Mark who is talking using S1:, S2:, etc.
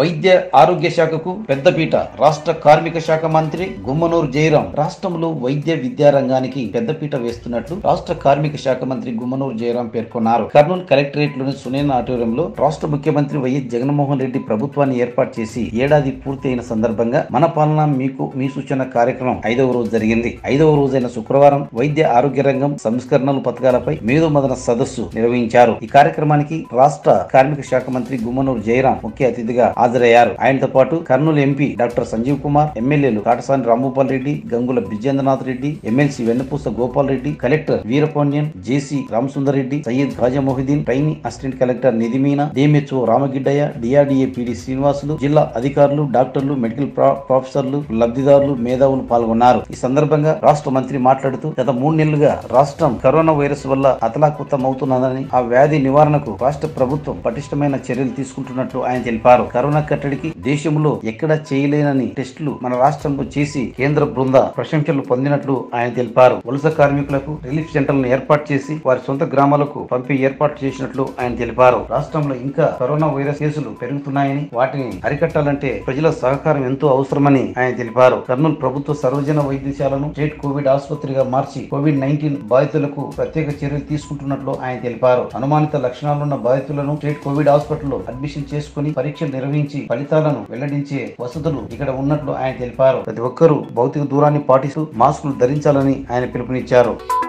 S1: వైద్య ఆరోగ్య శాఖకు పెద్దపీట రాష్ట్ర కార్మిక శాఖ మంత్రి గుమ్మనూరు జయరాం రాష్ట్రంలో వైద్య విద్యా రంగానికి పెద్దపీట వేస్తున్నట్లు రాష్ట్ర కార్మిక శాఖ మంత్రి గుమ్మనూరు జయరాం పేర్కొన్నారు కర్నూలు కలెక్టరేట్ లోని సునేన ఆడిటోరియంలో రాష్ట్ర ముఖ్యమంత్రి వైఎస్ జగన్మోహన్ రెడ్డి ప్రభుత్వాన్ని ఏర్పాటు చేసి ఏడాది పూర్తయిన సందర్భంగా మన పాలన మీకు మీ సూచన కార్యక్రమం ఐదవ రోజు జరిగింది ఐదవ రోజైన శుక్రవారం వైద్య ఆరోగ్య రంగం సంస్కరణలు పథకాలపై మేధోమదన సదస్సు నిర్వహించారు ఈ కార్యక్రమానికి రాష్ట్ర కార్మిక శాఖ మంత్రి గుమ్మనూరు జయరాం ముఖ్య అతిథిగా హాజరయ్యారు ఆయనతో పాటు కర్నూలు ఎంపీ డాక్టర్ సంజీవ్ కుమార్ ఎమ్మెల్యేలు Katasani Rambhupal Reddy Gangula Bijendranath Reddy MLC Vennapusa Gopal Reddy collector Veerapandian JC Ramasundar Reddy Syed Khaja Mohiddin trainee assistant collector Nidhi Meena DMHO Ramagiddaiah DRDA PD Srinivasulu జిల్లా అధికారులు డాక్టర్లు మెడికల్ ప్రా- ప్రొఫెసర్లు లబ్ధిదారులు మేధావులు పాల్గొన్నారు ఈ సందర్భంగా రాష్ట్ర మంత్రి మాట్లాడుతూ గత మూడు నెలలుగా రాష్ట్రం కరోనా వైరస్ వల్ల అతలాకుతం అవుతున్నదని ఆ వ్యాధి నివారణకు రాష్ట్ర ప్రభుత్వం పటిష్టమైన చర్యలు తీసుకుంటున్నట్లు ఆయన తెలిపారు కరోనా కట్టడికి దేశంలో ఎక్కడ చేయలేనని టెస్టులు మన రాష్ట్రంలో చేసి కేంద్ర బృంద ప్రశంసలు పొందినట్లు ఆయన తెలిపారు వలస కార్మికులకు రిలీఫ్ సెంటర్లను ఏర్పాటు చేసి వారి సొంత గ్రామాలకు పంపి ఏర్పాటు చేసినట్లు ఆయన తెలిపారు రాష్ట్రంలో ఇంకా కరోనా వైరస్ కేసులు పెరుగుతున్నాయని వాటిని అరికట్టాలంటే ప్రజల సహకారం ఎంతో అవసరమని ఆయన తెలిపారు కర్నూలు ప్రభుత్వ సర్వజన వైద్యశాలను స్టేట్ కోవిడ్ ఆసుపత్రిగా మార్చి కోవిడ్ నైన్టీన్ బాధితులకు ప్రత్యేక చర్యలు తీసుకుంటున్నట్లు ఆయన తెలిపారు అనుమానిత లక్షణాలున్న బాధితులను స్టేట్ కోవిడ్ హాస్పిటల్లో అడ్మిషన్ చేసుకుని పరీక్షలు నిర్వహించి ఫలితాలను వెల్లడించే వసతులు ఇక్కడ ఉన్నట్లు ఆయన తెలిపారు ప్రతి ఒక్కరూ భౌతిక దూరాన్ని పాటిస్తూ మాస్కులు ధరించాలని ఆయన పిలుపునిచ్చారు